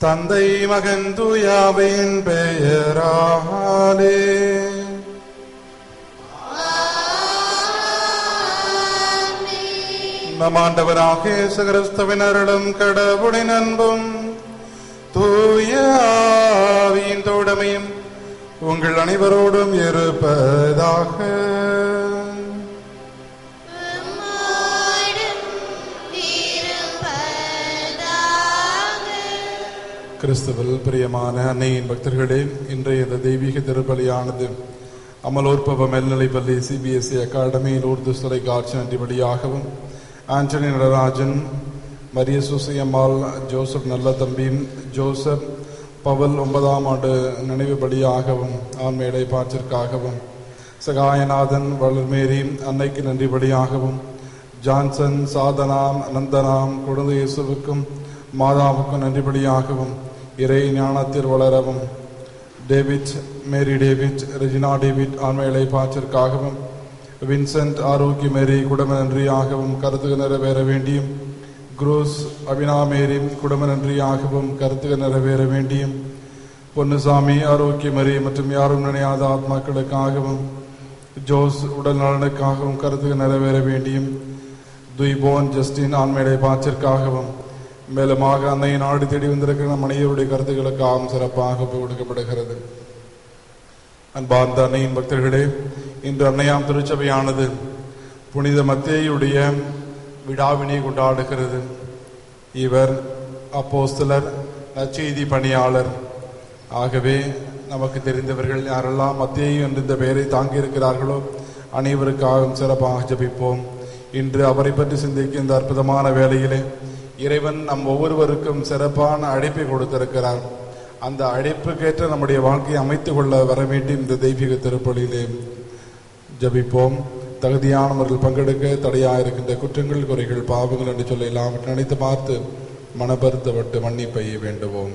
தந்தை மகன் தூயாவின் பெயராலே நம் ஆண்டவராக இயேசு கிறிஸ்துவின் அருளும் கடவுளின் அன்பும் தூய ஆவியின் தோழமையும் உங்கள் அனைவரோடும் இருப்பதாக உம்மோடும் இருப்பதாக. கிறிஸ்துவில் பிரியமான அன்னையின் பக்தர்களே இன்றைய இந்த தெய்வீக திருப்பலியானது அமலோற்பவ மேல்நிலைப்பள்ளி சிபிஎஸ்இ அகாடமி லூர்து தொலைக்காட்சி நன்றி வழியாகவும் Antony Natarajan Maria Susaiammal Joseph Nallathambi Joseph பவல் ஒன்பதாம் ஆண்டு நினைவு பலியாகவும் ஆண்மையிடை பாற்றிற்காகவும் சகாயநாதன் வளர்மேரி அன்னைக்கு நன்றி பலியாகவும் ஜான்சன் சாதனாம் நந்தனாம் குழந்தை இயேசுவுக்கும் மாதாவுக்கும் நன்றிபடியாகவும் இறை ஞானத்தில் வளரவும் David Mary David Regina David ஆண்மையிலை பாற்றிற்காகவும் வின்சென்ட் ஆரோக்கிய மேரி குடும்ப நன்றியாகவும் கருத்துக்கு நிறைவேற வேண்டியும் குரூஸ் அபினா மேரி குடும்ப நன்றியாகவும் கருத்துக்கு நிறைவேற வேண்டியும் பொன்னுசாமி ஆரோக்கிய மரி மற்றும் யாரும் நினையாத ஆத்மாக்களுக்காகவும் ஜோஸ் உடல் நலனுக்காகவும் கருத்துக்கு நிறைவேற வேண்டியும் துய்போன் ஜஸ்டின் ஆண்மையுடைய பாற்றிற்காகவும் மேலுமாக அன்னையை நாடு தேடி வந்திருக்கிற நம் அனைவருடைய கருத்துக்களுக்காகவும் சிறப்பாக ஒப்புக் கொடுக்கப்படுகிறது அன்பார்ந்த அன்னையின் பக்தர்களே இன்று அன்னையாம் திருச்சபையானது புனித மத்தேயுடைய விழாவினை கொண்டாடுகிறது இவர் அப்போஸ்தலர் நற்செய்தி பணியாளர் ஆகவே நமக்கு தெரிந்தவர்கள் யாரெல்லாம் மத்தேயு என்ற இந்த பெயரை தாங்கியிருக்கிறார்களோ அனைவருக்காகவும் சிறப்பாக ஜபிப்போம் இன்று அவரை பற்றி சிந்திக்கும் இந்த அற்புதமான வேளையிலே இறைவன் நம் ஒவ்வொருவருக்கும் சிறப்பான அழைப்பை கொடுத்திருக்கிறார் அந்த அழைப்புக்கேற்ற நம்முடைய வாழ்க்கையை அமைத்துக் கொள்ள வர வேண்டிய இந்த தெய்வீக திருப்பலியிலே ஜபிப்போம் தகுதியானவர்கள் பங்கெடுக்க தடையாக இருக்கின்ற குற்றங்கள் குறைகள் பாவங்கள் என்று சொல்ல எல்லாம் நினைத்து பார்த்து மனபருத்தப்பட்டு மன்னிப்பை வேண்டுவோம்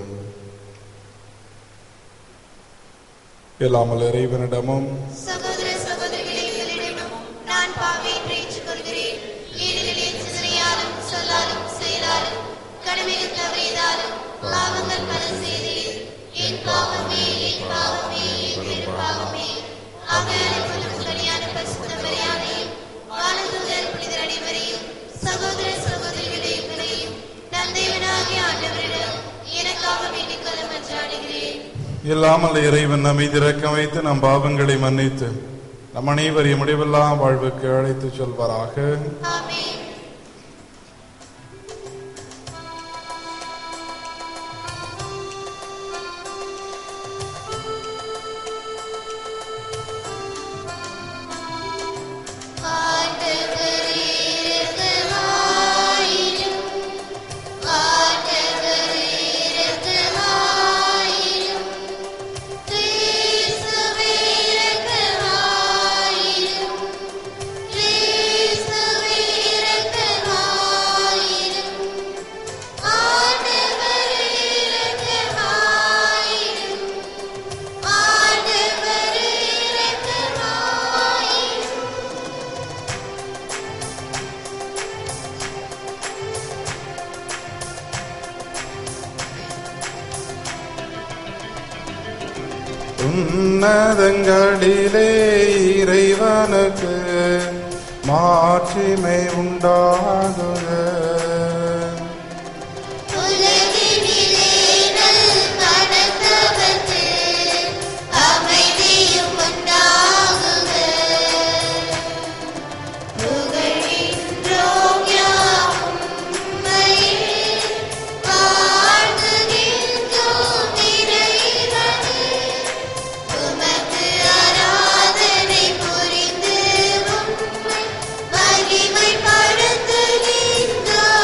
இல்லாமல் இறைவனிடமும் சகோதர சகோதரிகளே உங்களிடமும் நான் பாவி என்று ஏற்றுக்கொள்கிறேன் ஏனெனில் என் சிந்தனையாலும் சொல்லாலும் செயலாலும் கடமைகள் தவறியதாலும் பாவங்கள் பல செய்தேன் என் பாவமே என் பாவமே என் பெரும் பாவமே ஆகையால் கல்யாண பரிசுத்த மரியாதையும் வானதூதர் புனிதர் அனைவரையும் சகோதர சகோதரிகளே உங்களையும் தந்தைவனாகிய ஆண்டவரிடம் எனக்காக வேண்டிக் கொள்ள மன்றாடுகிறேன் இல்லாமல் இறைவன் நம்மை திறக்க வைத்து நம் பாவங்களை மன்னித்து நம் அனைவரையும் முடிவில்லா வாழ்வுக்கு அழைத்து சொல்வாராக ஆமென் உன்னதங்களிலே இறைவனுக்கு மாட்சிமை உண்டாகுக உலகினிலே நல் மனத்தவர்க்கு அமைதியும் உண்டாகுக. புகழின்றோம் யாம் உம்மையே, வாழ்த்துகின்றோம் இறைவனே. உமக்கு ஆராதனை புரிந்து உம்மை மகிமைப்படுத்துகின்றோம்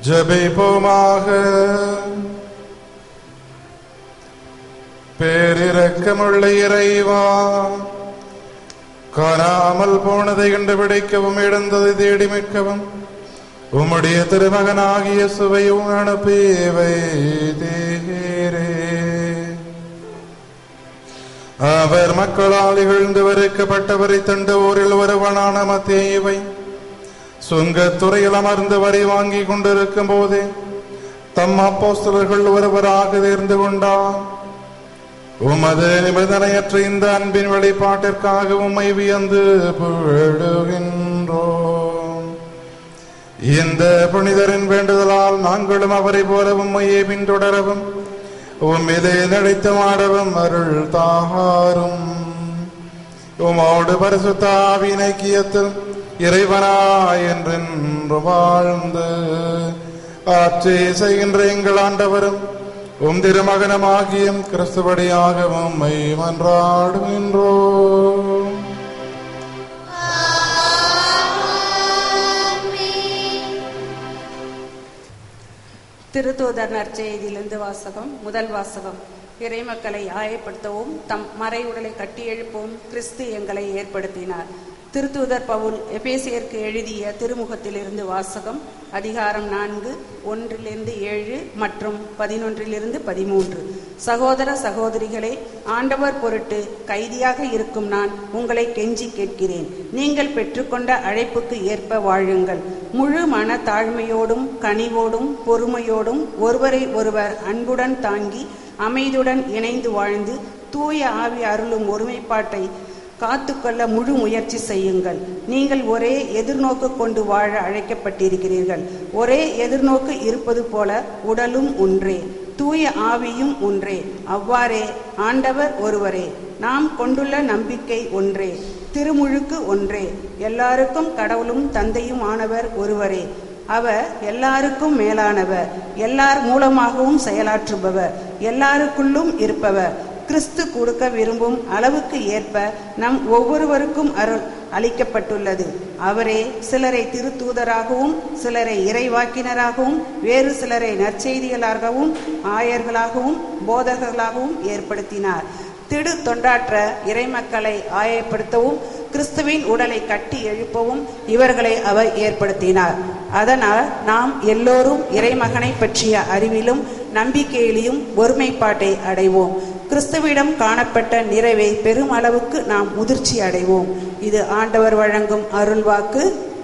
ஜெபிப்போமாக பேரிரக்கமுள்ள இறைவா காணாமல் போனதை கண்டுபிடிக்கவும் இழந்ததை தேடி மீட்கவும் உம்முடைய திருமகனாகிய சுவையும் அனுப்பி வைத்தீரே அவர் மக்களால் இகழ்ந்து வெறுக்கப்பட்டவரை தண்டு ஊரில் ஒருவனான மத்தேயுவை சுங்கத்துறையில் அமர்ந்து வரி வாங்கி கொண்டிருக்கும் போதே தம் அப்போஸ்தலர்கள் ஒருவராக தேர்ந்து கொண்டார் உமது நிபந்தனையற்ற இந்த அன்பின் வெளிப்பாட்டிற்காக உம்மை வியந்து புகழுகின்றோம் இந்த புனிதரின் வேண்டுதலால் நாங்களும் அவரை போல உம்மையே பின்தொடரவும் உம்மிலே நடித்து மாடவும் அருள் தாரும் உமோடு பரிசுத்தாவின் ஐக்கியத்தில் இறைவனாய் என்றென்று வாழ்ந்து ஆட்சி செய்கின்ற எங்கள் ஆண்டவரும் உம் திருமகனமாகிய கிறிஸ்துவடியாக உம்மை மன்றாடுகின்றோம் திருத்தூதர் நற்செய்தியிலிருந்து வாசகம் முதல் வாசகம் இறைமக்களை ஆயப்படுத்தவும் தம் மறைவுடலை கட்டி எழுப்பவும் கிறிஸ்து எங்களை ஏற்படுத்தினார் திருத்தூதர் பவுல் எபேசியருக்கு எழுதிய திருமுகத்திலிருந்து வாசகம் அதிகாரம் நான்கு ஒன்றிலிருந்து ஏழு மற்றும் பதினொன்றிலிருந்து பதிமூன்று சகோதர சகோதரிகளே ஆண்டவர் பொருட்டு கைதியாக இருக்கும் நான் உங்களை கெஞ்சி கேட்கிறேன் நீங்கள் பெற்றுக்கொண்ட அழைப்புக்கு ஏற்ப வாழுங்கள் முழு மன தாழ்மையோடும் கனிவோடும் பொறுமையோடும் ஒருவரை ஒருவர் அன்புடன் தாங்கி அமைதியுடன் இணைந்து வாழ்ந்து தூய ஆவி அருளும் ஒருமைப்பாட்டை காத்துக்கொள்ள முழு முயற்சி செய்யுங்கள் நீங்கள் ஒரே எதிர்நோக்கு கொண்டு வாழ அழைக்கப்பட்டிருக்கிறீர்கள் ஒரே எதிர்நோக்கு இருப்பது போல உடலும் ஒன்றே தூய ஆவியும் ஒன்றே அவ்வாறே ஆண்டவர் ஒருவரே நாம் கொண்டுள்ள நம்பிக்கை ஒன்றே திருமுழுக்கு ஒன்றே எல்லாருக்கும் கடவுளும் தந்தையும் ஆனவர் ஒருவரே அவர் எல்லாருக்கும் மேலானவர் எல்லார் மூலமாகவும் செயலாற்றுபவர் எல்லாருக்குள்ளும் இருப்பவர் கிறிஸ்து கொடுக்க விரும்பும் அளவுக்கு ஏற்ப நம் ஒவ்வொருவருக்கும் அருள் அளிக்கப்பட்டுள்ளது அவரே சிலரை திருத்தூதராகவும் சிலரை இறைவாக்கினராகவும் வேறு சிலரை நற்செய்திகளாகவும் ஆயர்களாகவும் போதகர்களாகவும் ஏற்படுத்தினார் திடு தொண்டாற்ற இறைமக்களை ஆயப்படுத்தவும் கிறிஸ்துவின் உடலை கட்டி எழுப்பவும் இவர்களை அவர் ஏற்படுத்தினார் அதனால் நாம் எல்லோரும் இறைமகனை பற்றிய அறிவிலும் நம்பிக்கையிலும் ஒருமைப்பாட்டை அடைவோம் கிறிஸ்துவிடம் காணப்பட்ட நிறைவை பெரும் அளவுக்கு நாம் முதிர்ச்சி அடைவோம் இது ஆண்டவர் வழங்கும் அருள்வாக்கு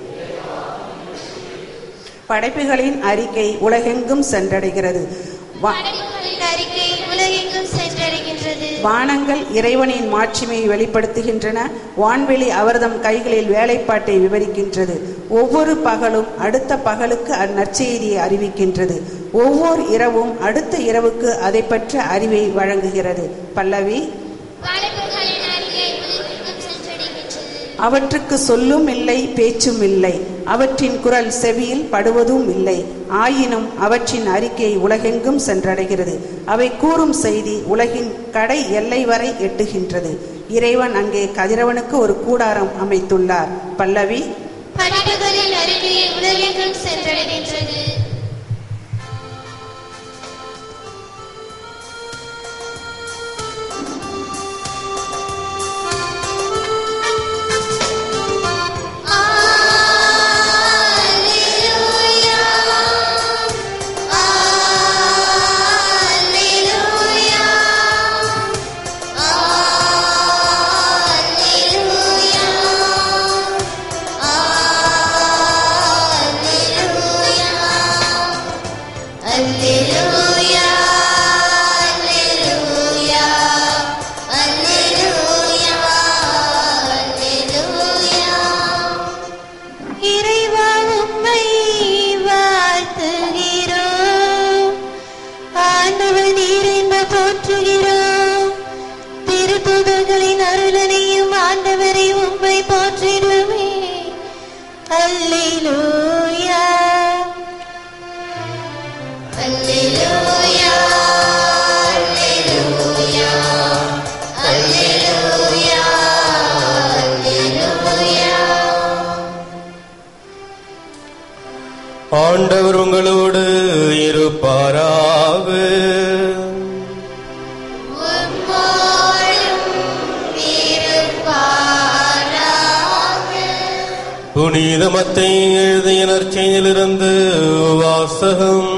படைப்புகளின் அறிக்கை உலகெங்கும் சென்றடைகிறது வா- படைப்புகளின் அறிக்கை உலகெங்கும் சென்றடைகின்றது வானங்கள் இறைவனின் மாட்சிமையை வெளிப்படுத்துகின்றன வான்வெளி அவர்தம் கைகளில் வேலைப்பாட்டை விவரிக்கின்றது ஒவ்வொரு பகலும் அடுத்த பகலுக்கு அந்நற்செய்தியை அறிவிக்கின்றது ஒவ்வொரு இரவும் அடுத்த இரவுக்கு அதை பற்ற அறிவை வழங்குகிறது பல்லவி படைப்புகளின் அறிக்கை உலகெங்கும் சென்றடைகின்றது அவற்றுக்கு சொல்லும் இல்லை பேச்சும் இல்லை அவற்றின் குரல் செவியில் படுவதும் இல்லை ஆயினும் அவற்றின் அறிக்கை உலகெங்கும் சென்றடைகிறது அவை கூறும் செய்தி உலகின் கடை எல்லை வரை எட்டுகின்றது இறைவன் அங்கே கதிரவனுக்கு ஒரு கூடாரம் அமைத்துள்ளார் பல்லவி படைப்புகளின் அறிக்கை உலகெங்கும் சென்றடைகின்றது Alleluia. Alleluia. Alleluia. Alleluia. Alleluia. Alleluia. Alleluia. இறைவா உம்மை வாழ்த்துகிறோம் ஆண்டவர் நீரென்ப போற்றுகிறோம் திருத்துதர்களின் அருளனையும் ஆண்டவரை உம்மை போற்றிடுமே அல்லேலூயா அல்லேலூயா அல்லேலூயா அல்லேலூயா அல்லேலூயா ஆண்டவர் உங்களோடு புனிதமத்தை எழுதிய நற்செய்தியிலிருந்து வாசகம்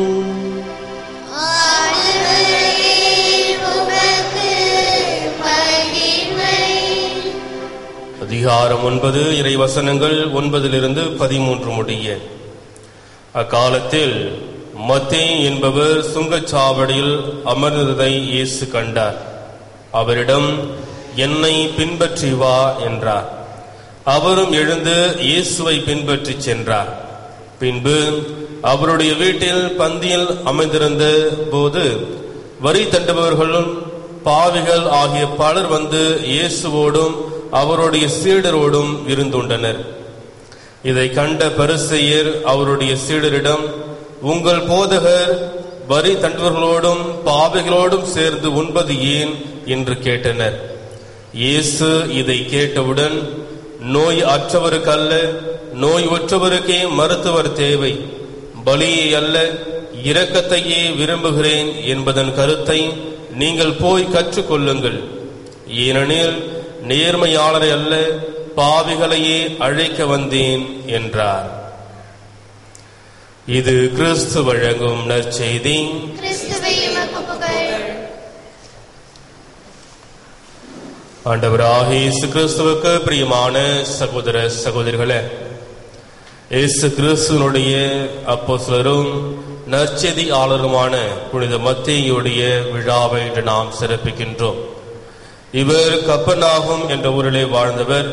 அதிகாரம் ஒன்பது இறைவசனங்கள் ஒன்பதிலிருந்து பதிமூன்று முடிய அக்காலத்தில் மத்தே என்பவர் சுங்கச்சாவடியில் அமர்ந்ததை இயேசு கண்டார் அவரிடம் என்னை பின்பற்றி வா என்றார் அவரும் எழுந்து இயேசுவை பின்பற்றிச் சென்றார் பின்பு அவருடைய வீட்டில் பந்தியில் அமைந்திருந்த போது வரி தண்டுபவர்களும் பாவிகள் ஆகிய பலர் வந்து இயேசுவோடும் அவருடைய சீடரோடும் இருந்துண்டனர் இதை கண்ட பரிசெயர் அவருடைய சீடரிடம் உங்கள் போதகர் வரி தண்டுவர்களோடும் பாவிகளோடும் சேர்ந்து உண்பது ஏன் என்று கேட்டனர் இயேசு இதை கேட்டவுடன் நோய் அற்றவருக்கு அல்ல நோய் உற்றவருக்கே மருத்துவர் தேவை பலியை அல்ல இரக்கத்தையே விரும்புகிறேன் என்பதன் கருத்தை நீங்கள் போய் கற்றுக்கொள்ளுங்கள் ஏனெனில் நேர்மையாளரை அல்ல பாவிகளையே அழைக்க வந்தேன் என்றார் இது கிறிஸ்து வழங்கும் நற்செய்தி கிறிஸ்துவை உமக்கு புகழ் ஆண்டவராக இயேசு கிறிஸ்துவுக்கு பிரியமான சகோதர சகோதரிகளே இயேசு கிறிஸ்துவனுடைய அப்போஸ்தலரும் நற்செய்தியாளருமான புனித மத்தேயுடைய விழாவை இன்று நாம் சிறப்பிக்கின்றோம் இவர் கப்பனாகும் என்ற ஊரிலே வாழ்ந்தவர்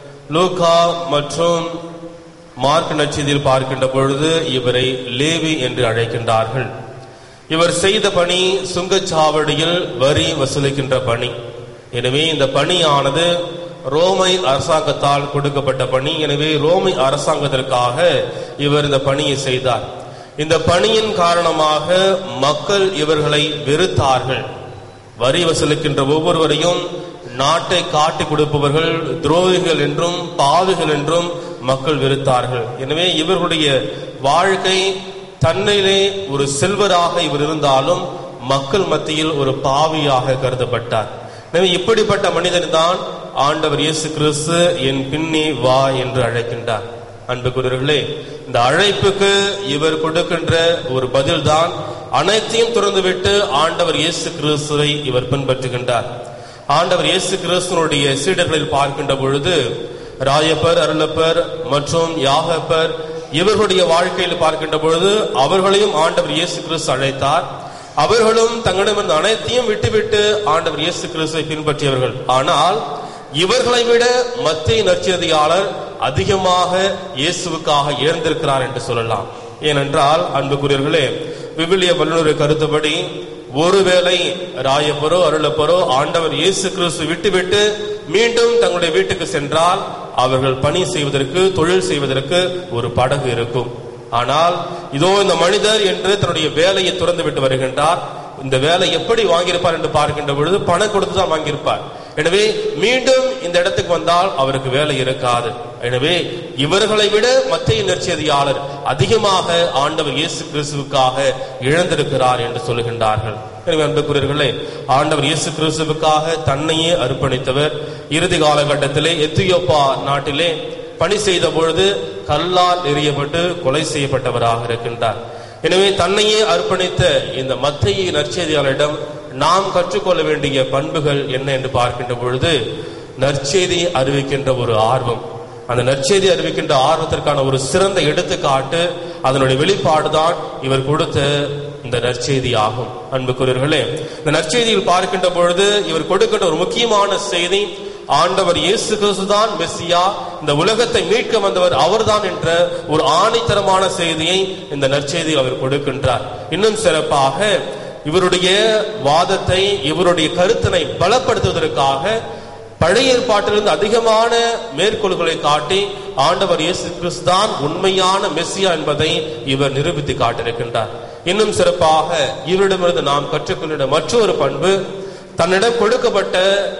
லூகா மற்றும் மார்க் நற்செய்தியில் பார்க்கின்ற பொழுது இவரை லேவி என்று அழைக்கின்றார்கள் இவர் செய்த பணி சுங்கச்சாவடியில் வரி வசூலிக்கின்ற பணி எனவே இந்த பணியானது ரோமை அரசாங்கத்தால் கொடுக்கப்பட்ட பணி எனவே ரோமை அரசாங்கத்திற்காக இவர் இந்த பணியை செய்தார் இந்த பணியின் காரணமாக மக்கள் இவர்களை வெறுத்தார்கள் வரி வசூலிக்கின்ற ஒவ்வொருவரையும் நாட்டை காட்டி கொடுப்பவர்கள் துரோகிகள் என்றும் பாவிகள் என்றும் மக்கள் வெறுத்தார்கள் எனவே இவர்களுடைய வாழ்க்கை தன்னிலே ஒரு செல்வராக இவர் இருந்தாலும் மக்கள் மத்தியில் ஒரு பாவியாக கருதப்பட்டார் எனவே இப்படிப்பட்ட மனிதன் தான் ஆண்டவர் இயேசு கிறிஸ்து என் பின்னே வா என்று அழைக்கின்றார் அன்புக்குரியவர்களே இந்த அழைப்புக்கு இவர் கொடுக்கின்ற ஒரு பதில்தான் அனைத்தையும் திறந்துவிட்டு ஆண்டவர் இயேசு கிறிஸ்துவை இவர் பின்பற்றுகின்றார் ஆண்டவர் இயேசு கிறிஸ்துவனுடைய சீடர்களில் பார்க்கின்ற பொழுது ராயப்பர் அருளப்பர் மற்றும் யாகப்பர் இவர்களுடைய வாழ்க்கையில் பார்க்கின்ற பொழுது அவர்களையும் ஆண்டவர் இயேசு கிறிஸ்து அழைத்தார் அவர்களும் தங்களிடமிருந்து அனைத்தையும் விட்டுவிட்டு ஆண்டவர் இயேசு கிறிஸ்துவை பின்பற்றியவர்கள் ஆனால் இவர்களை விட மத்திய நற்செய்தியாளர் அதிகமாக இயேசுவுக்காக இழந்திருக்கிறார் என்று சொல்லலாம் ஏனென்றால் அன்புக்குரியவர்களே விவிலிய வல்லுநர் கருத்துப்படி ஒருவேளை ராயப்பரோ அருளப்பரோ ஆண்டவர் இயேசு கிறிஸ்து விட்டுவிட்டு மீண்டும் தங்களுடைய வீட்டுக்கு சென்றால் அவர்கள் பணி செய்வதற்கு தொழில் செய்வதற்கு ஒரு படகு இருக்கும் ஆனால் இதோ இந்த மனிதர் என்று தன்னுடைய வேலையை துறந்து விட்டு வருகின்றார் இந்த வேலை எப்படி வாங்கியிருப்பார் என்று பார்க்கின்ற பொழுது பணம் கொடுத்து தான் வாங்கியிருப்பார் எனவே மீண்டும் இந்த இடத்துக்கு வந்தால் அவருக்கு வேலை இருக்காது எனவே இவர்களை விட மத்திய நற்செய்தியாளர் அதிகமாக ஆண்டவர் இயேசு கிறிஸ்துவுக்காக இழந்திருக்கிறார் என்று சொல்லுகின்றார்கள் எனவே அன்புக்குரியவர்களே ஆண்டவர் இயேசு கிறிஸ்துவுக்காக தன்னையே அர்ப்பணித்தவர் இறுதி காலகட்டத்திலே எத்தியோப்பா நாட்டிலே பணி செய்த பொழுது கல்லால் எறியப்பட்டு கொலை செய்யப்பட்டவராக இருக்கின்றார் எனவே தன்னையே அர்ப்பணித்த இந்த மத்திய நற்செய்தியாளரிடம் நாம் கற்றுக்கொள்ள வேண்டிய பண்புகள் என்ன என்று பார்க்கின்ற பொழுது நற்செய்தி அறிவிக்கின்ற ஒரு ஆர்வம் அந்த நற்செய்தி அறிவிக்கின்ற ஆர்வத்திற்கான ஒரு சிறந்த எடுத்துக்காட்டு அதனுடைய வெளிப்பாடுதான் இவர் கொடுத்த இந்த நற்செய்தி ஆகும் அன்புக்குரியவர்களே இந்த நற்செய்தியில் பார்க்கின்ற பொழுது இவர் கொடுக்கின்ற ஒரு முக்கியமான செய்தி ஆண்டவர் இயேசு கிறிஸ்துதான் மெஸ்ஸியா இந்த உலகத்தை மீட்க வந்தவர் அவர்தான் என்ற ஒரு ஆணித்தரமான செய்தியை இந்த நற்செய்தியில் அவர் கொடுக்கின்றார் இன்னும் சிறப்பாக இவருடைய வாதத்தை இவருடைய கருத்தினை பலப்படுத்துவதற்காக பழைய ஏற்பாட்டிலிருந்து அதிகமான மேற்கோள்களை காட்டி ஆண்டவர் இயேசு கிறிஸ்து தான் உண்மையான மெஸ்ஸியா என்பதை இவர் நிரூபித்து காட்டியிருக்கின்றார் இன்னும் சிறப்பாக இவரிடமிருந்து நாம் கற்றுக்கொள்ள மற்றொரு பண்பு தன்னிடம் கொடுக்கப்பட்ட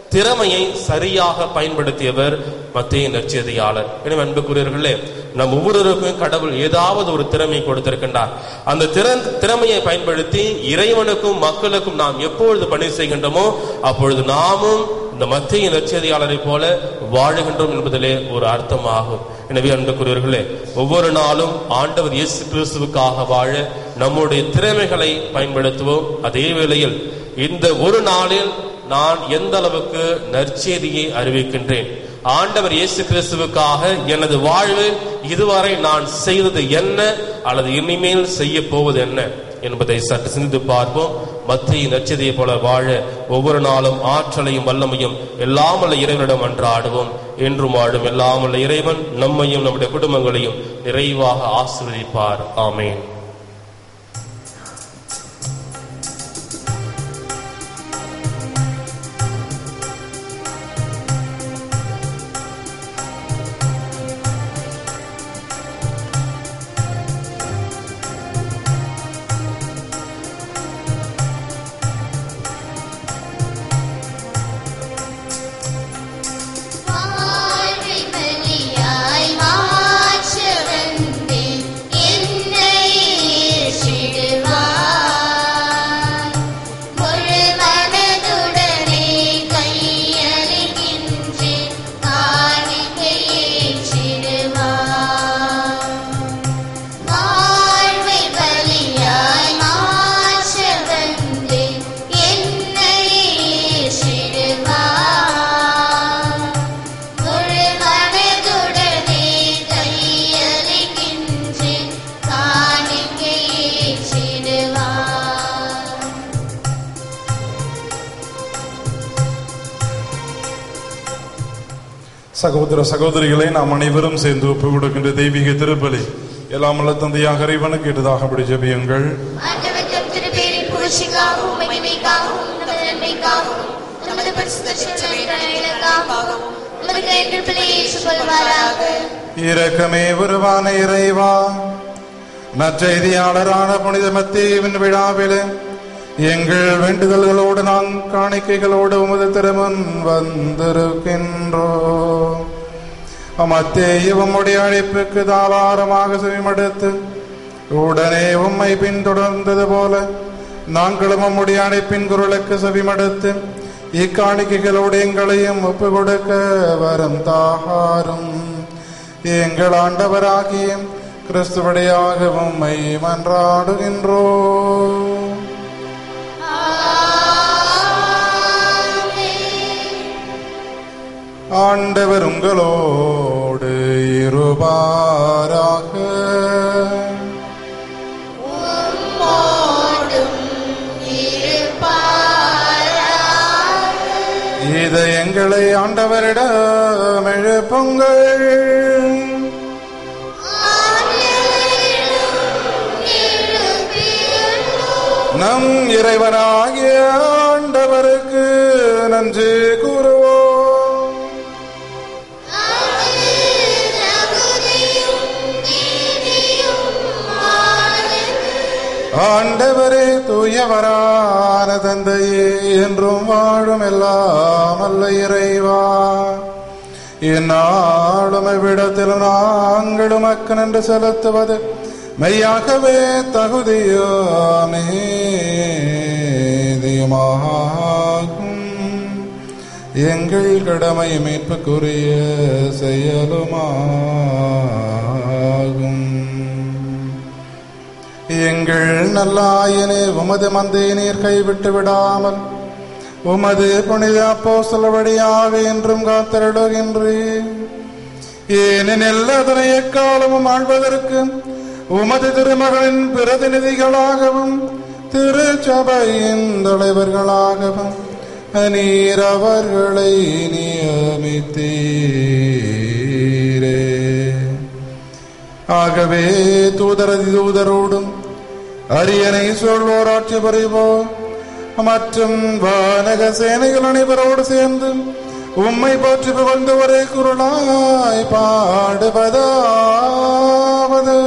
திறமையை சரியாக பயன்படுத்தியவர் மத்திய நற்செய்தியாளர் எனவே அன்புக்குரியவர்களே நம் ஒவ்வொருவருக்கும் கடவுள் ஏதாவது ஒரு திறமை கொடுத்திருக்கின்றார் அந்த திறன் திறமையை பயன்படுத்தி இறைவனுக்கும் மக்களுக்கும் நாம் எப்பொழுது பணி செய்கின்றோமோ அப்பொழுது நாமும் இந்த மத்திய நற்செய்தியாளரை போல வாழுகின்றோம் என்பதிலே ஒரு அர்த்தமாகும் எனவே அன்புக்குரியவர்களே ஒவ்வொரு நாளும் ஆண்டவர் இயேசு கிறிஸ்துவுக்காக வாழ நம்முடைய திறமைகளை பயன்படுத்துவோம் அதே வேளையில் இந்த ஒரு நாளில் நான் எந்த அளவுக்கு நற்செய்தியை அறிவிக்கின்றேன் ஆண்டவர் இயேசு கிறிஸ்துவுக்காக எனது வாழ்வில் இதுவரை நான் செய்தது என்ன அல்லது இனிமேல் செய்ய போவது என்ன என்பதை சற்று சிந்தித்து பார்ப்போம் மத்திய நச்சதியை போல வாழ ஒவ்வொரு நாளும் ஆற்றலையும் வல்லமையும் எல்லாமல்ல இறைவனிடம் அன்றாடுவோம் என்றும் வாழும் எல்லாமல்ல இறைவன் நம்மையும் நம்முடைய குடும்பங்களையும் நிறைவாக ஆசீர்வதிப்பார் ஆமென் வாழ்வை பலியாய் மாற்ற வந்தேன் என்னை ஏற்றிடுவாய் முழு மனதுடனே கையளிக்கின்றேன் காணிக்கை ஏற்றிடுவாய் வாழ்வை பலியாய் மாற்ற வந்தேன் என்னை ஏற்றிடுவாய் முழு மனதுடனே கையளிக்கின்றேன் காணிக்கை ஏற்றிடுவாய் சகோதர சகோதரிகளை நாம் அனைவரும் சேர்ந்து ஒப்புக் கொடுக்கின்ற தெய்வீக திருப்பலி எல்லாம் உள்ள தந்தையாக இறைவனுக்கு எட்டதாகப்படி ஜெபியுங்கள் ஆண்டவர் தம் திருப்பேரின் புகழ்ச்சிக்காகவும் மகிமைக்காகவும் நமது நன்மைக்காகவும் நமது பரிசுத்த சிற்றமைக்காகவும் நமது கைப்பிள்ளையை ஏற்றுக்கொள்வாராக இரக்கமே உருவான இறைவா நற்செய்தியாளரான புனித மத்தேவின் விழாவிலே எங்கள் வேண்டுதல்களோடு நாம் காணிக்கைகளோடு உமது திருமன் வந்திருக்கின்றோம் மத்தேயு உம்முடைய அழைப்புக்கு தாராளமாக செவிமடுத்து உடனே உம்மை பின்தொடர்ந்தது போல நாங்களும் உம்முடைய அழைப்பின் குரலுக்கு செவிமடுத்து இக்காணிக்கைகளோடு எங்களையும் ஒப்பு கொடுக்க வரம் தாகாரும் எங்கள் ஆண்டவராகிய கிறிஸ்துவடையாக உம்மை மன்றாடுகின்றோம் ஆண்டவர் உங்களோடு இருபாராக இதை எங்களை ஆண்டவரிடம் எழுப்புங்கள் நம் இறைவனாகிய ஆண்டவருக்கு நன்றி கூறுவோம் ஆண்டவரே தூயவரான தந்தையே என்றும் வாழும் எல்லாம் அல்ல இறைவா இந்நாளும் இவ்விடத்தில் நாங்களும் அக்கு நின்று செலுத்துவது மெய்யாகவே தகுதியாமே தீமாகும் எங்கள் கடமை மீட்புக்குரிய செயலுமாகும் எங்கள் நல்லாயனே உமது மந்தை நீர் கைவிட்டு விடாமல் உமது புனித அப்போஸ்தல வழியாக என்றும் காத்திரடுகின்றேன் ஏனெனில் அதனை எக்காலமும் ஆழ்வதற்கு உமது திருமகளின் பிரதிநிதிகளாகவும் திருச்சபையின் தலைவர்களாகவும் நீர் அவர்களை நியமித்தீரே ஆகவே தூதரதி தூதரோடும் அரியணை சொல்வோர் ஆட்சி புரிவோர் மற்றும் வானக சேனைகள் அனைவரோடு சேர்ந்து உம்மை போற்றி புகழ்ந்து ஒரே குரலாய் பாடுவதாவது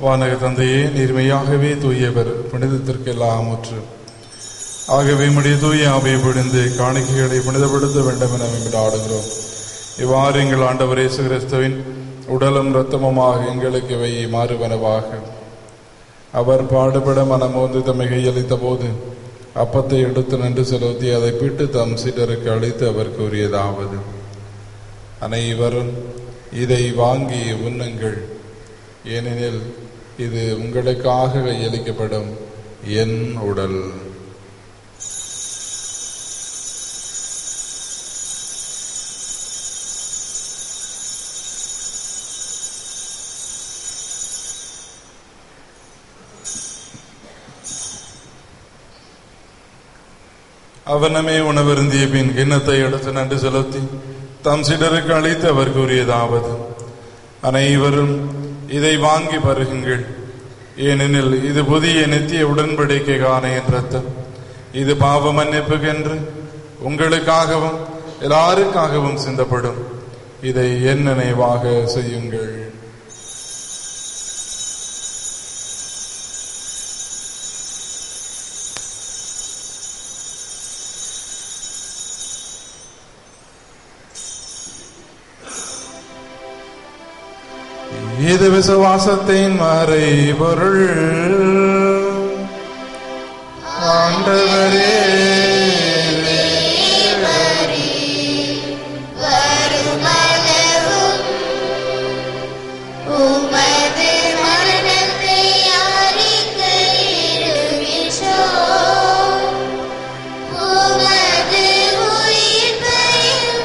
வானக தந்தையே நீர்மையாகவே தூயவர் புனிதத்திற்கெல்லாம் முற்று ஆகவே முடிய தூய ஆவை பிடிந்து காணிக்கைகளை புனிதப்படுத்த வேண்டும் என ஆடுகிறோம் இவ்வாறு எங்கள் ஆண்டவர் இயேசு கிறிஸ்துவின் உடலும் இரத்தமுமாக எங்களுக்கு இவை மாறுவனவாக அவர் பாடுபட மனமோந்து தம்மை கையளித்த போது அப்பத்தை எடுத்து நின்று செலுத்தி அதை பிட்டு தம் சீடருக்கு அளித்து அவர் கூறியதாவது அனைவரும் இதை வாங்கி உண்ணுங்கள் ஏனெனில் இது உங்களுக்காக கையளிக்கப்படும் என் உடல் அவனமே உணவருந்திய பின் கிண்ணத்தை எடுத்து நன்று செலுத்தி தம் சிடருக்கு அளித்து அவர் கூறியதாவது அனைவரும் இதை வாங்கி பருகுங்கள் ஏனெனில் இது புதிய நித்திய உடன்படிக்கைக்கான என் ரத்தம் இது பாவ மன்னிப்புக்கென்று உங்களுக்காகவும் எல்லாருக்காகவும் சிந்தப்படும் இதை என் நினைவாக செய்யுங்கள் இது விசுவாசத்தின் மறை பொருள் ஆண்டவரே வருமளவும் உமது மரணத்தை அறிக்கையிடுகின்றோம். உமது உயிர்ப்பையும்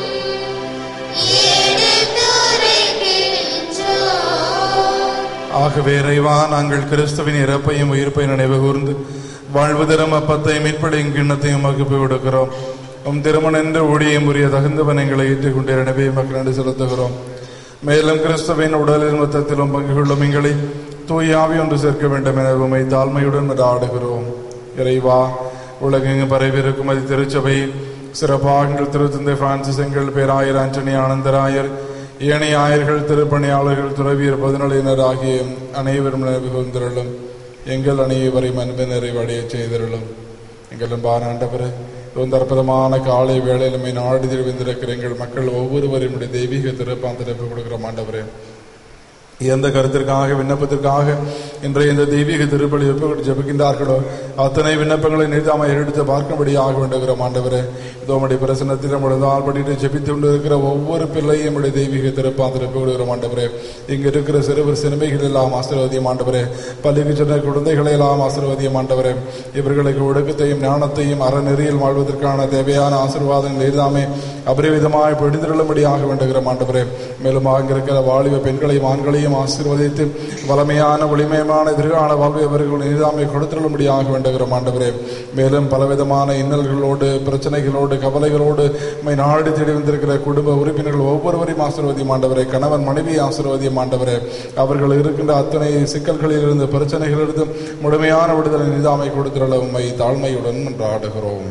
எடுத்துரைக்கின்றோம். ஆகவே இறைவா நாங்கள் கிறிஸ்துவின் இறப்பையும் உயிர்ப்பையும் நினைவு கூர்ந்து வாழ்வு தரும் அப்பத்தையும் மீட்படையும் கிண்ணத்தையும் வகுப்பு விடுக்கிறோம் உம் திருமண என்று ஊழியம் புரிய தகுந்தவன் எங்களை ஏற்றுக்கொண்டு எனவே மக்கள் நன்றி செலுத்துகிறோம் மேலும் கிறிஸ்துவின் உடலில் மொத்தத்திலும் பங்கு கொள்ளும் எங்களை தூயாவி ஒன்று சேர்க்க வேண்டும் என உமை தாழ்மையுடன் ஆடுகிறோம் இறைவா உலகெங்கு பரவிருக்கும் அது திருச்சபை சிறப்பாக எங்கள் திருத்தந்தை பிரான்சிஸ் எங்கள் பேராயர் ஆண்டனி ஆனந்தராயர் ஏனைய ஆயர்கள் திருப்பணியாளர்கள் துறவியர் பொதுநிலையினர் ஆகிய அனைவரும் நினைவுகொண்டிருளும் எங்கள் அனைவரையும் அன்பு நிறைவடைய செய்திருளும் எங்கள் அன்பான ஆண்டவரே இந்த அற்புதமான காலை வேளையிலுமே நாடி திருவிந்திருக்கிற எங்கள் மக்கள் ஒவ்வொருவரையும் உடைய தெய்வீக திருப்பாந்திரப்பு கொடுக்கிறோம் ஆண்டவரே எந்த கருத்திற்காக விண்ணப்பத்திற்காக இன்றைய இந்த தெய்வீக திருப்பலி எப்ப ஜபிக்கின்றார்களோ அத்தனை விண்ணப்பங்களை நிறுத்தாம எடுத்து பார்க்கும்படியாக வேண்டுகிறோம் ஆண்டவரே இதோமுடைய பிரசனத்தில் நம்முடைய ஆள்படிட்டு ஜெபித்து கொண்டு இருக்கிற ஒவ்வொரு பிள்ளையும் நம்முடைய தெய்வீக திருப்பாந்திரப்பு விடுகிறோம் ஆண்டவரே இங்க இருக்கிற சிறுவர் சிறுமைகள் எல்லாம் ஆசீர்வதியம் ஆண்டவரே பள்ளிக்கு சென்ற குழந்தைகளை எல்லாம் ஆசீர்வதியம் ஆண்டவரே இவர்களுக்கு ஒடுக்கத்தையும் ஞானத்தையும் அறநெறியில் வாழ்வதற்கான தேவையான ஆசீர்வாதங்கள் எல்லாமே அபரிவிதமாய் பிடித்திருளும்படியாக வேண்டுகிறோம் ஆண்டவரே மேலும் அங்கிருக்கிற வாலிப பெண்களையும் ஆண்களையும் ஆசீர்வதித்து வளமையான ஒளிமயமான எதிர்கால வாழ்வை அவர்கள் நிதாமை கொடுத்திருளும்படியாக வேண்டுகிறோம் ஆண்டவரே மேலும் பலவிதமான இன்னல்களோடு பிரச்சனைகளோடு கவலைகளோடு உம்மை நாடி தேடி வந்திருக்கிற குடும்ப உறுப்பினர்கள் ஒவ்வொருவரையும் ஆசீர்வதியும் ஆண்டவரே கணவன் மனைவி ஆசீர்வதியும் ஆண்டவரே அவர்கள் இருக்கின்ற அத்தனை சிக்கல்களிலிருந்து பிரச்சனைகளிலிருந்து முழுமையான விடுதலை நிதாமை கொடுத்திருள்ள உண்மை தாழ்மையுடன் ஆடுகிறோம்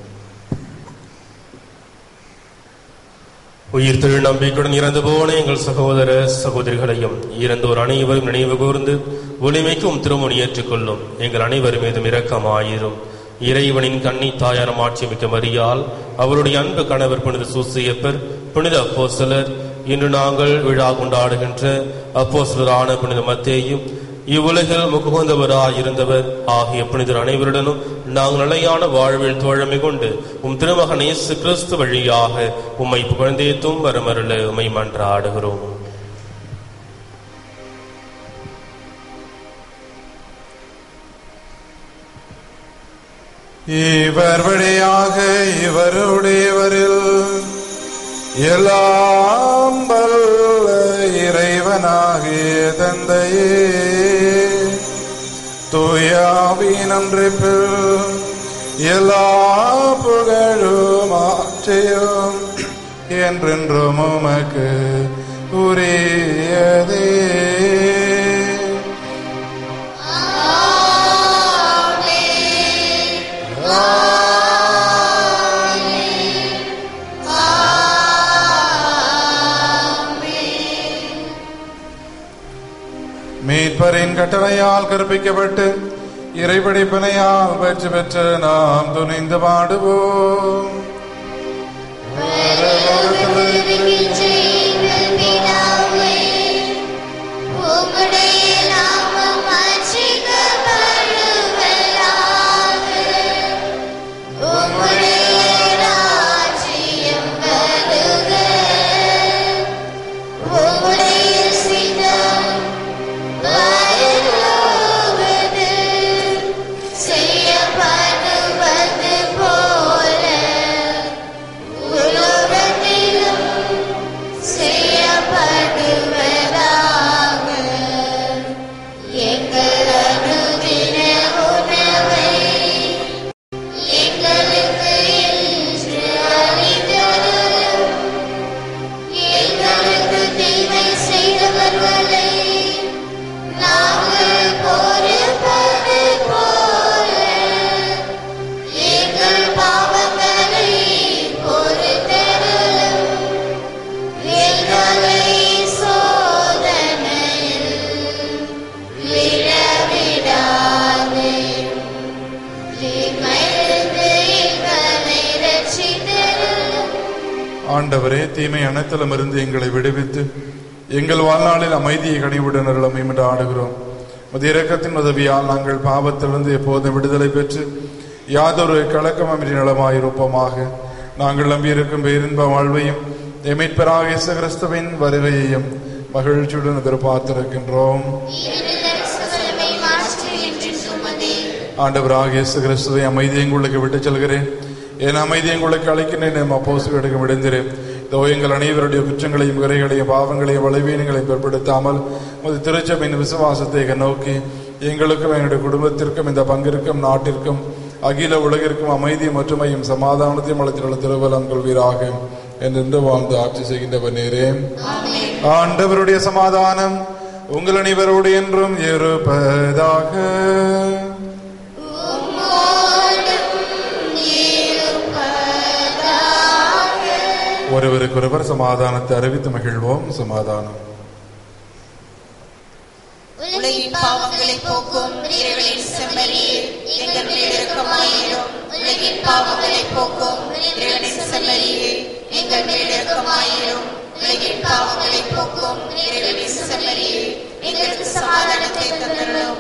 உயிர் திரு நம்பிக்கையுடன் இறந்து போன எங்கள் சகோதர சகோதரிகளையும் இறந்தோர் அனைவரும் நினைவு கூர்ந்து ஒளிமைக்கும் திருமணி ஏற்றுக்கொள்ளும் எங்கள் அனைவர் மீதும் இரக்கமாயிரும் இறைவனின் கண்ணி தாயார் மாட்சிமிக்க மரியால் அவருடைய அன்பு கணவர் புனித சூசியப்பர் புனித அப்போஸ்தலர் இன்று நாங்கள் விழா கொண்டாடுகின்ற அப்போஸ்தலரான புனித மத்தேயும் இவ்வுலகில் முகுந்தவராய் இருந்தவர் ஆகிய புனிதர் அனைவருடனும் நாங்கள் நிலையான வாழ்வில் தோழமை கொண்டு உம் திருமகன் இயேசு கிறிஸ்து வழியாக உம்மை புகழ்ந்தேத்தும் வரமருள உம்மை மன்றாடுகிறோம் இவர் வழியாக இவருடையவரில் எல்லாம் வல்ல இறைவனாகிய தந்தையே தூயாவின் அன்றைப்பில் எல்லா புகழும் ஆட்சியும் என்றென்றும் உமக்கு உரியதே மீட்பரே கட்டளையால் கற்பிக்கப்பட்டு இறைபடிப்பனையால் வெற்றி பெற்று நாம் துணிந்து பாடுவோம் உம்முடைய நாமம் அர்ச்சிக்கப்படுவதாக. உம்முடைய ராஜ்யம் வருக. உம்முடைய சித்தம் பரலோகத்தில் செய்யப்படுவது போல உலகத்திலும் செய்யப்படுவதாக. எங்கள் அனுதின உணவை எங்களுக்கு இன்று அளித்தருளும். எங்களுக்கு தீமை செய்தவர்களை நாங்கள் பொறுப்பது போல எங்கள் பாவங்களை பொறுத்தருளும். எங்களை சோதனையில் விழவிடாதேயும். தீமையிலிருந்து எங்களை ரட்சித்தருளும். ஆண்டவரே தீமை அனைத்திலும் இருந்து எங்களை விடுவித்து எங்கள் வாழ்நாளில் அமைதியை கனிவுடன் அருளம் என்று ஆடுகிறோம் உமது இரக்கத்தின் உதவியால் நாங்கள் பாவத்திலிருந்து எப்போதும் விடுதலை பெற்று யாதொரு கலக்கமின்றி நலமாயிருப்போமாக நாங்கள் நம்பியிருக்கும் பேரின்ப வாழ்வையும் எமிட்பராக இயேசு கிறிஸ்துவின் வருகையையும் மகிழ்ச்சியுடன் எதிர்பார்த்திருக்கின்றோம் இருளில் சகலமை மாற்றி என்றென்றும் உமதே. ஆண்டவராக இயேசு கிறிஸ்துவை அமைதியை உங்களுக்கு விட்டுச் செல்கிறேன் என் அமைதியை உங்களுக்கு அளிக்கின்றேன் என் அப்போசு எடுக்க விடுந்திரேன் இதோ எங்கள் அனைவருடைய குற்றங்களையும் குறைகளையும் பாவங்களையும் வளைவீனங்களையும் பிற்படுத்தாமல் உமது திருச்சபையின் விசுவாசத்தை நோக்கி எங்களுக்கும் எங்களுடைய குடும்பத்திற்கும் இந்த பங்கிற்கும் நாட்டிற்கும் அகில உலகிற்கும் அமைதியும் ஒற்றுமையும் சமாதானத்தையும் அளித்துள்ள திருவலம் கொள்வீராக என்று வாழ்ந்து ஆட்சி செய்கின்றவர் நேரே ஆண்டவருடைய சமாதானம் உங்கள் அனைவரோடு என்றும் இருப்பதாக ஒருவருக்கொருவர் சமாதானத்தை அறிவித்து மகிழ்வோம் சமாதானம் உலகின் பாவங்களை போக்கும் இறைவனின் செம்மறியே எங்கள் மேல் இரக்கமாயிரும் உலகின் பாவங்களை போக்கும் இறைவனின் செம்மறியே எங்கள் மேல் இரக்கமாயிரும் உலகின் பாவங்களை போக்கும் இறைவனின் செம்மறியே எங்களுக்கு சமாதானத்தை தந்தருளும்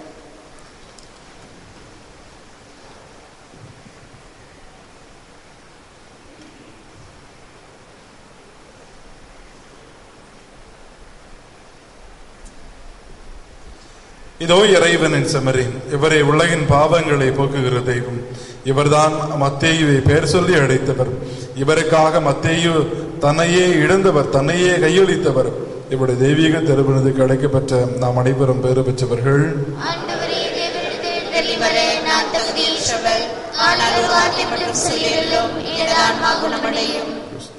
இதோ இறைவனின் செமரி இவரை உலகின் பாவங்களை போக்குகிற தெய்வம் இவர்தான் மத்தேயுவை பெயர் சொல்லி அழைத்தவர் இவருக்காக மத்தேயு தன்னையே இழந்தவர் தன்னையே கையளித்தவர் இவருடைய தெய்வீக திருவினது கிடைக்கப்பெற்ற நாம் அனைவரும் பெறு பெற்றவர்கள் ஆண்டவரே தேவரிடத்தில் வெளிவர நான் தகுதியற்றவள் ஆனால் ஒரு வார்த்தை மட்டும் சொல்லியுள்ளோம் எனது ஆன்மா குணமடையும்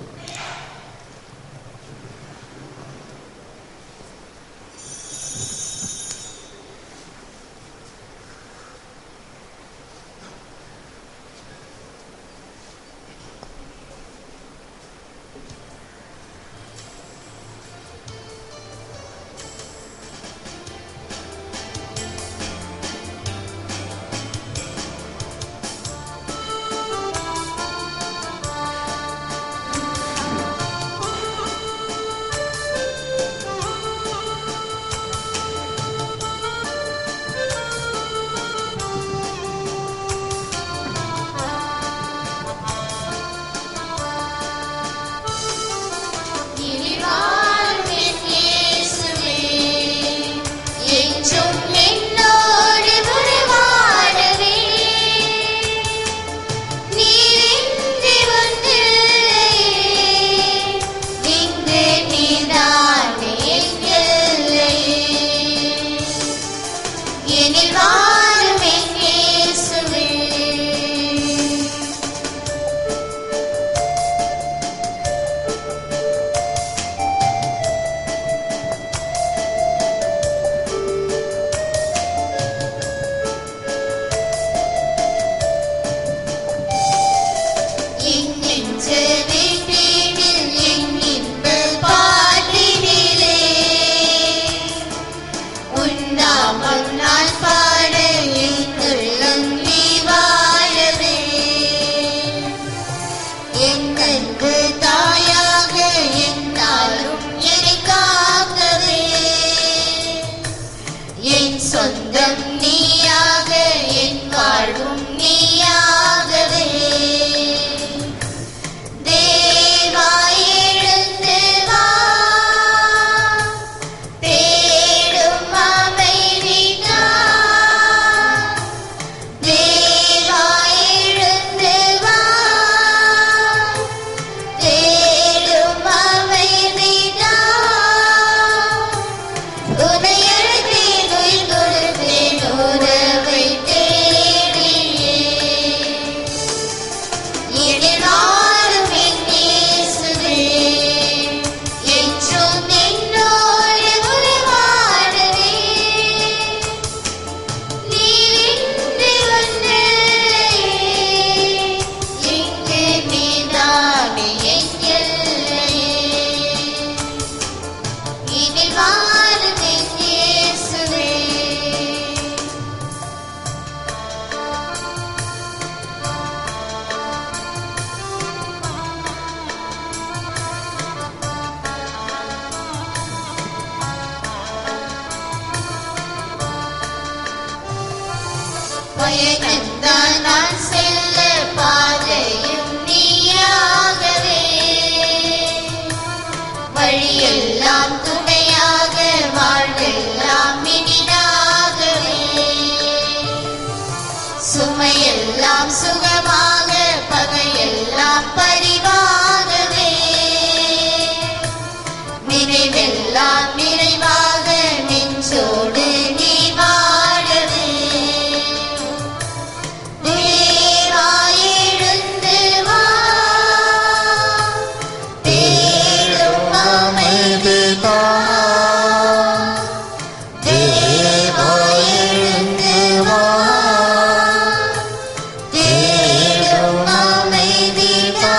இனிவாழ்வின் இயேசுவே, என்றும் என்னோடு உறவாடவே. நீரின்றி ஒன்றில்லையே, இங்கு நீதானே எல்லையே. எனில் வாழும் என் இயேசுவே எங்கென்ற வீட்டினில் என் இன்பப் பாட்டினிலே உன் நாம சொந்தம் நீயாக என் வாழ்வும் நீயாகவே தேவா எழுந்து வா தேடும் அமைதி நான் தேவா எழுந்து வா தேடும் அமைதி நான் உன்னை அழைத்தேன் உயிர் கொடுத்தேன் உறவை தேடியே என்னாலும் என் இயேசுவே, என்றும் என்னோடு உறவாடவே. நீரின்றி ஒன்றில்லையே, இங்கு நீதானே என் எல்லையே. இனில் வாழும் என் இயேசுவே பயணந்தான் நான் செல்ல பாதையும் நீயாகவே வழியெல்லாம் துணையாக வாழ்வெல்லாம் இனிதாகவே சுமையெல்லாம் சுகமாக பகையெல்லாம் பரிவாகவே நினைவெல்லாம் நிறைவாக நெஞ்சோடு நீ வாழவே தேவா எழுந்து வா தேடும் அமைதி தேவா எழுந்து வா தேடும் அமைதி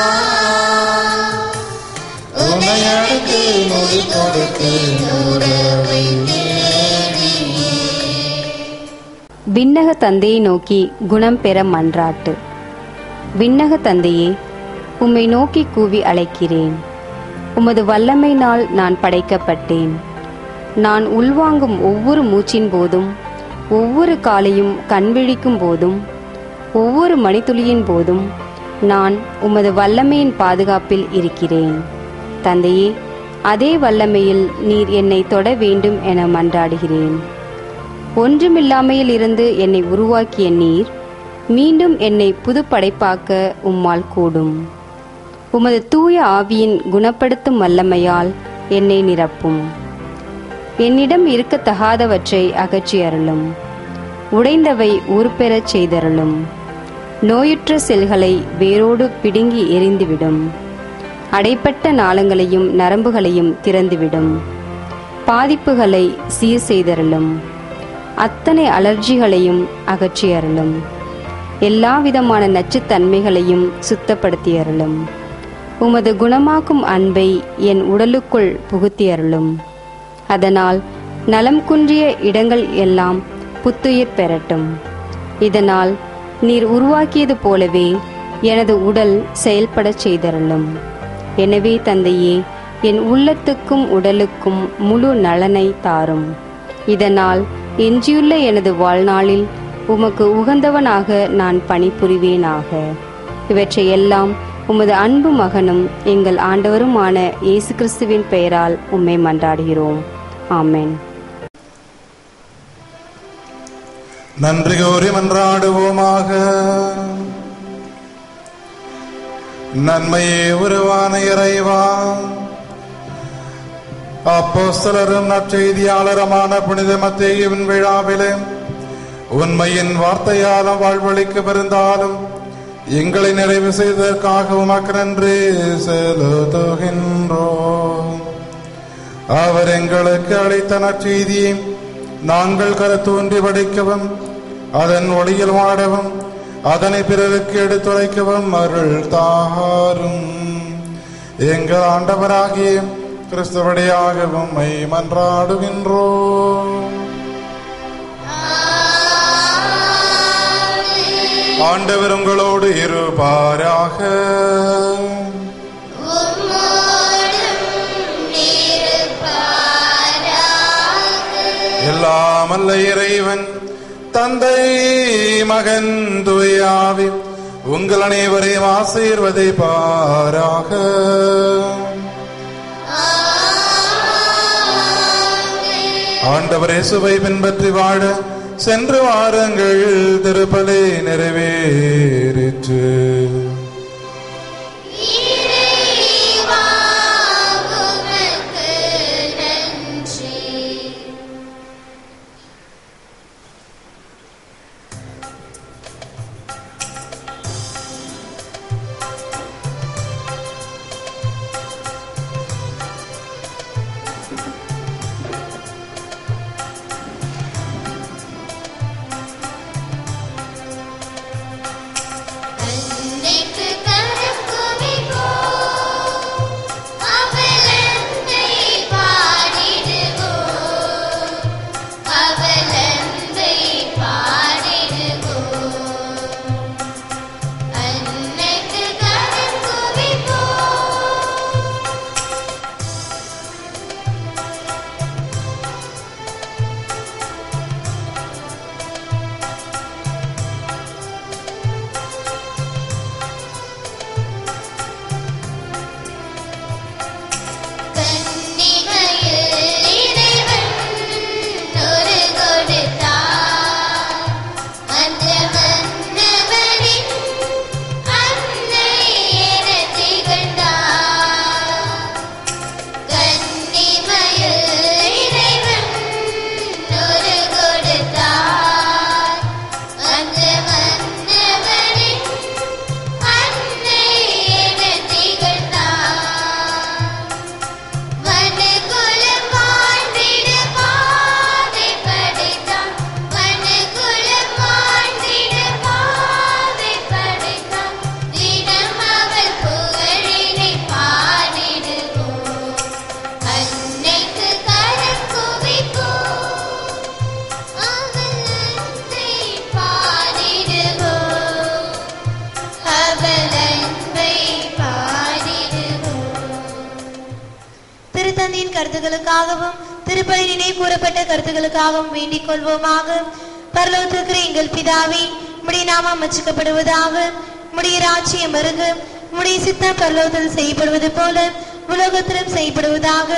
உன்னை அழைத்து மொழி கொடுத்து உறவை தேடியே விண்ணக தந்தையை நோக்கி குணம் பெற மன்றாட்டு விண்ணக தந்தையே உம்மை நோக்கி கூவி அழைக்கிறேன் உமது வல்லமையினால் நான் படைக்கப்பட்டேன் நான் உள்வாங்கும் ஒவ்வொரு மூச்சின் போதும் ஒவ்வொரு காலையும் கண்விழிக்கும் போதும் ஒவ்வொரு மணித்துளியின் போதும் நான் உமது வல்லமையின் பாதுகாப்பில் இருக்கிறேன் தந்தையே அதே வல்லமையில் நீர் என்னை தொட வேண்டும் என மன்றாடுகிறேன் ஒன்றுமில்லாமையில் இருந்து என்னை உருவாக்கிய நீர் மீண்டும் என்னை புதுப்படைப்பாக்க உம்மால் கூடும் உமது தூய ஆவியின் குணப்படுத்தும் வல்லமையால் என்னை நிரப்பும் என்னிடம் இருக்கத்தகாதவற்றை அகற்றி அருளும் உடைந்தவை உருப்பெறச் செய்தருளும் நோயுற்ற செல்களை வேரோடு பிடுங்கி எரிந்துவிடும் அடைப்பட்ட நாளங்களையும் நரம்புகளையும் திறந்துவிடும் பாதிப்புகளை சீர் செய்தருளும் அத்தனை அலர்ஜிகளையும் அகற்றி அருளும் எல்லா விதமான நச்சுத்தன்மைகளையும் சுத்தப்படுத்தி அருளும் உமது குணமாக்கும் அன்பை என் உடலுக்குள் புகுத்தி அருளும் அதனால் நலம் குன்றிய இடங்கள் எல்லாம் புத்துயிர் பெறட்டும் இதனால் நீர் உருவாக்கியது போலவே எனது உடல் செயல்படச் செய்தருளும் எனவே தந்தையே என் உள்ளத்துக்கும் உடலுக்கும் முழு நலனை தாரும் இதனால் எஞ்சியுள்ள எனது வாழ்நாளில் உமக்கு உகந்தவனாக நான் பணிபுரிவேனாக இவற்றை எல்லாம் உமது அன்பு மகனும் எங்கள் ஆண்டவருமான இயேசு கிறிஸ்துவின் பெயரால் உம்மை மன்றாடுகிறோம் ஆமென் நன்றி கோரி மன்றாடுவோமாக நன்மையே உருவான இறைவா அப்போஸ்தலரும் நற்செய்தியாளருமான புனித மத்தேயுவின் விழாவிலே உண்மையின் வார்த்தையாலும் வாழ்வழிக்கு பெருந்தாலும் எங்களை நிறைவு செய்ததற்காக உமக்கு நன்றி செலுத்துகின்றோம் அவர் எங்களுக்கு அளித்த நற்செய்தியை நாங்கள் கருத்தூன்றி படிக்கவும் அதன் ஒளியில் வாடவும் அதனை பிறருக்கு எடுத்துரைக்கவும் அருள் தாரும் எங்கள் ஆண்டவராகிய கிறிஸ்துவடியாகவும் உம்மை மன்றாடுகின்றோம் ஆண்டவர் உங்களோடு இருப்பாராக எல்லாம் எல்லாம் அல்ல இறைவன் தந்தை மகன் தூயாவி உங்கள் அனைவரையும் ஆசீர்வதை பாராக ஆண்டவர் இயேசுவை பின்பற்றி வாழ சென்று வாருங்கள் திருப்பலை நிறைவேறிற்று இறைவா உமக்கு நன்றி அன்னைக்கு கரக்குவிப்போ அவலந்தை பாடிடுவோ அவலந்தை பாடிடுவோ அன்னைக்கு கரக்குவிப்போ கன்னிகையில் இறைவன் ஒரு கொடுத்தார் அந்த மன்னவனின் அன்னை என திகழ்ந்தார் கன்னிமையில் இறைவன் ஒரு கொடுத்தார் அந்த மன்னவனின் அன்னை என திகழ்ந்தார் மனுக்குலம் வாழ்ந்திட பாதை படைத்தான் மனுக்குலம் வாழ்ந்திட பாதை படைத்தான் தினம் அவள் புகழினை பாடிடுவோம் அன்னைக்கு கரம் குவிப்போம் அவள் அன்பை பாடிடுவோம் அவள் அன்பை பாடிடுவோம் திருத்தந்தையின் கருத்துக்களுக்காகவும் திருப்பலி நினைவு கூறப்பட்ட கருத்துக்களுக்காகவும் வேண்டிக் கொள்வோமாக பரலோகத்திற்கிற எங்கள் பிதாவே உம்முடைய நாமம் அச்சுக்கப்படுவதாக உம்முடைய ராஜ்யம் வருக உம்முடைய சித்தம் பரலோகத்தில் செய்யப்படுவது போல உலகத்திலும் செய்யப்படுவதாக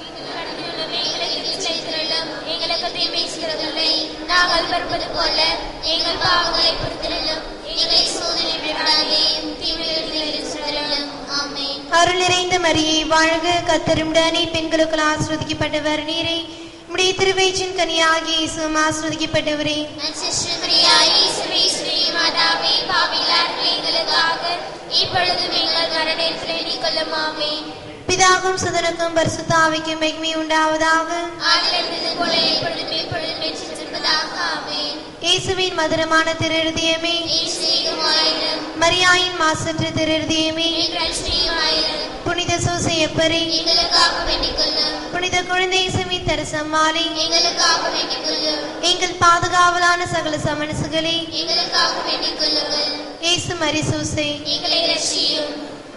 எங்களுக்கு தீமை செய்வதில்லை நாங்கள் வருவது போல எங்கள் பாவங்களை பொறுத்திருந்தும் எங்களை சோதனை விடாதே தீமைகளில் சுடலும் ஆமென் அருள் நிறைந்த மரியை வாழ்க கத்தருடனே பெண்களுக்குள் ஆசிர்வதிக்கப்பட்டவர் நீரே உம்முடைய திருவயிற்றின் கனியாகிய இயேசுவும் ஆசிர்வதிக்கப்பட்டவரே நட்சத்திரமரியாயே ஸ்ரீ ஸ்ரீ மாதாவே பாவிலார்கள் எங்களுக்காக இப்பொழுதும் எங்கள் மரணத்தில் எண்ணிக்கொள்ளும் ஆமென் பிதாகும் சுதனுக்கும் பரிசுத்தாவிக்கும் மகிமை உண்டாவதாக ஆதிலிருந்தது போல எப்பொழுதும் எப்பொழுதும் என்றிருப்பதாக ஆமென் இயேசுவின் மதுரமான திருஹൃദയമേ இயேசுவாயிரம் மரியாயின் மாசற்ற திருஹൃദയമേ எங்கள் ஸ்ரீவாயிரம் புனித சூசையப்பரே எங்களுக்காக வேண்டிக் கொள்ளும் புனித குழந்தை இயேசுவின் தரசம்மாளே எங்களுக்காக வேண்டிக் கொள்ளும் எங்கள் பாதுகாவலான சகல சமனசுகளே எங்களுக்காக வேண்டிக் கொள்ளுங்கள் இயேசு மரி சூசை எங்களை ரட்சியும்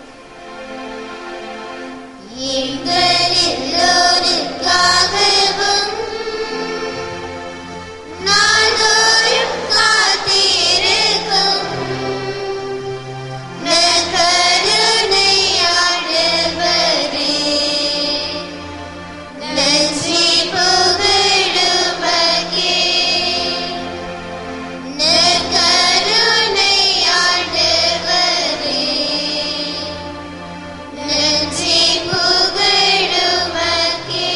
எங்கள் எல்லோருக்காகவும் நாள்தோறும் காத்திருக்கும் நற்கருணையாளவரே, நன்றி புகழுமக்கே. நற்கருணையாளவரே, நன்றி புகழுமக்கே.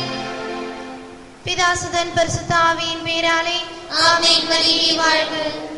பிதாசுதன் பரிசுத்தாவியின் பேராலே ஆமென் மரியே வாழ்க